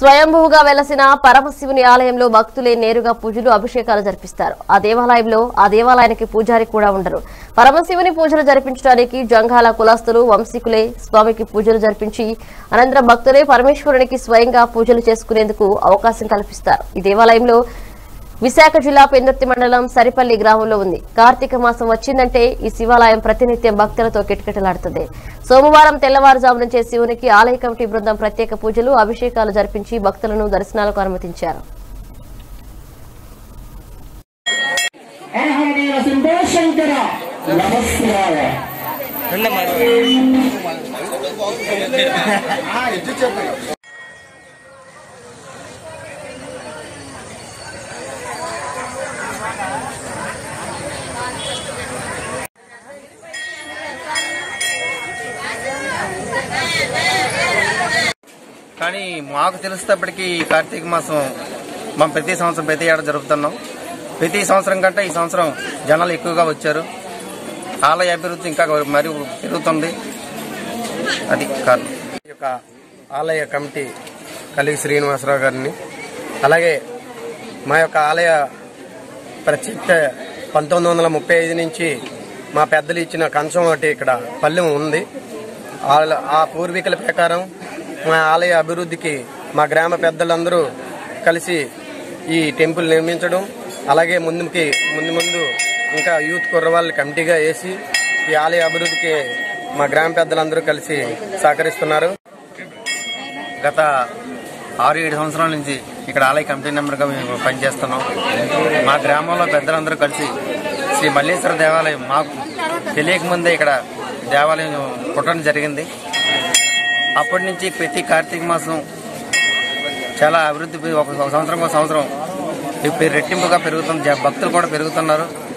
స్వయంభూగా వెలసిన పరమశివుని ఆలయంలో భక్తులే నేరుగా పూజలు అభిషేకాలు జరిపిస్తారు ఆ దేవాలయంలో ఆ దేవాలయానికి పూజారి కూడా ఉండరు పరమశివుని పూజలు జరిపించడానికి జంగాల కులస్తులు వంశీకులే స్వామికి పూజలు జరిపించి అనంతరం భక్తులే పరమేశ్వరునికి స్వయంగా పూజలు చేసుకునేందుకు అవకాశం కల్పిస్తారు ఈ దేవాలయంలో విశాఖ జిల్లా పెందుర్తి మండలం సరిపల్లి గ్రామంలో ఉంది కార్తీక మాసం వచ్చిందంటే ఈ శివాలయం ప్రతినిత్యం భక్తులతో కిటకిటలాడుతుంది సోమవారం తెల్లవారుజాము నుంచే శివునికి ఆలయ కమిటీ బృందం ప్రత్యేక పూజలు అభిషేకాలు జరిపించి భక్తులను దర్శనాలకు అనుమతించారు ఆహరణీయ సింధో శంకర నమస్కార కానీ మాకు తెలిసేటప్పటికి ఈ కార్తీక మాసం మనం ప్రతి సంవత్సరం ప్రతి ఏడాది జరుపుతున్నాం ప్రతి సంవత్సరం కంటే ఈ సంవత్సరం జనాలు ఎక్కువగా వచ్చారు ఆలయ అభివృద్ధి ఇంకా మరి పెరుగుతుంది అది కారణం ఈ యొక్క ఆలయ కమిటీ కలిగి శ్రీనివాసరావు గారిని అలాగే మా యొక్క ఆలయ ప్రత్యేక పంతొమ్మిది వందల ముప్పై ఐదు నుంచి మా పెద్దలు ఇచ్చిన కంచం ఒకటి ఇక్కడ పల్లెం ఉంది వాళ్ళ- ఆ పూర్వీకుల ప్రకారం మా ఆలయ అభివృద్ధికి మా గ్రామ పెద్దలందరూ కలిసి ఈ టెంపుల్ నిర్మించడం అలాగే ముందుకి ముందు ముందు ఇంకా యూత్ కుర్రవాళ్ళ కమిటీగా వేసి ఈ ఆలయ అభివృద్ధికి మా గ్రామ పెద్దలందరూ కలిసి సహకరిస్తున్నారు గత ఆరు ఏడు సంవత్సరాల నుంచి ఇక్కడ ఆలయ కమిటీ మెంబర్గా మేము పనిచేస్తున్నాం మా గ్రామంలో పెద్దలందరూ కలిసి శ్రీ మల్లేశ్వర దేవాలయం మాకు తెలియక ముందే ఇక్కడ దేవాలయం పుట్టడం జరిగింది అప్పటి నుంచి ప్రతి కార్తీక మాసం చాలా అభివృద్ధి ఒక ఒక సంవత్సరం ఒక సంవత్సరం ఇప్పుడు రెట్టింపుగా పెరుగుతుంది జ- భక్తులు కూడా పెరుగుతున్నారు